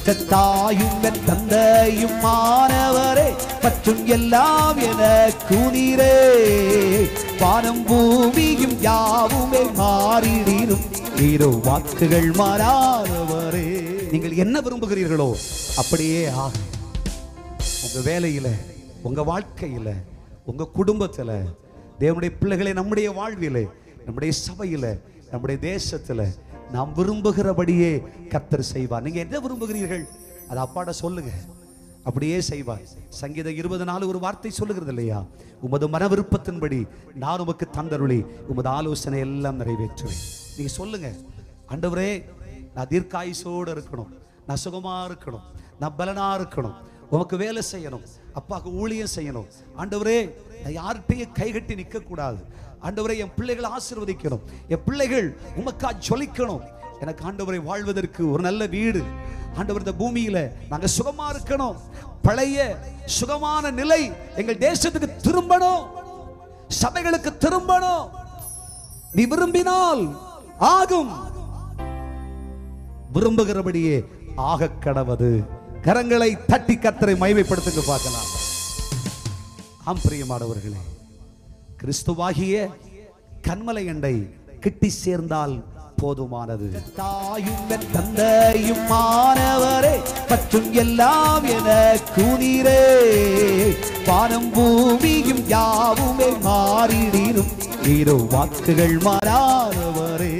பெற்றாயும் என் தந்தையும் மாணவரே மற்றும் எல்லாம் என கூனீரே வானம் பூமியும் யாவுமே மாறிடினும் நீரோ வாக்குகள் மாறாதவரே நீங்கள் என்ன விரும்புகிறீர்களோ அப்படியே ஆகும் உங்க வேலையில உங்க வாழ்க்கையில உங்க குடும்பத்துல தேவனுடைய பிள்ளைகளை நம்முடைய வாழ்விலே நம்முடைய சபையில நம்முடைய தேசத்துல நாம் விரும்புகிறபடியே கர்த்தர் செய்வார் நீங்க என்ன விரும்புகிறீர்கள் அதை அப்பாட சொல்லுங்க அப்படியே செய்வார் சங்கீதம் இருபது நாள் ஒரு வார்த்தை சொல்லுகிறது இல்லையா உமது மன விருப்பத்தின்படி நான் உமக்கு தந்தருளி உமது ஆலோசனை எல்லாம் நிறைவேற்றுவேன் நீங்க சொல்லுங்க ஆண்டவரே நான் தீர்க்காயுசோடு இருக்கணும் நான் சுகமா இருக்கணும் நான் பலனா இருக்கணும் உமக்கு வேலை செய்யணும் அப்பாவுக்கு ஊழியம் செய்யணும் ஆண்டவரே நான் யார்கிட்டையும் கைகட்டி நிற்க கூடாது ஆண்டவரே என் பிள்ளைகளை ஆசீர்வதிக்கணும் என் பிள்ளைகள் உமக்கா ஜொலிக்கணும் எனக்கு ஆண்டவரை வாழ்வதற்கு ஒரு நல்ல வீடு ஆண்டவர் இந்த பூமியில நாங்க சுகமா இருக்கணும் பழைய சுகமான நிலை எங்கள் தேசத்துக்கு திரும்பணும் சபைகளுக்கு திரும்பணும் நீ விரும்பினால் ஆகும் விரும்புகிறபடியே ஆக கடவது கரங்களை தட்டி கத்தரை மைமைப்படுத்துங்க பார்க்கலாம் ஆம் பிரியமானவர்களே கிறிஸ்துவாகிய கண்மலை எண்டை கிட்டி சேர்ந்தால் போதுமானது தாயும் என் தந்தையும் மாணவரே மற்றும் எல்லாம் என கூனீரே வானம் பூமியும் யாவுமே மாறிடினும் நீரோ வாக்குகள் மாறாதவரே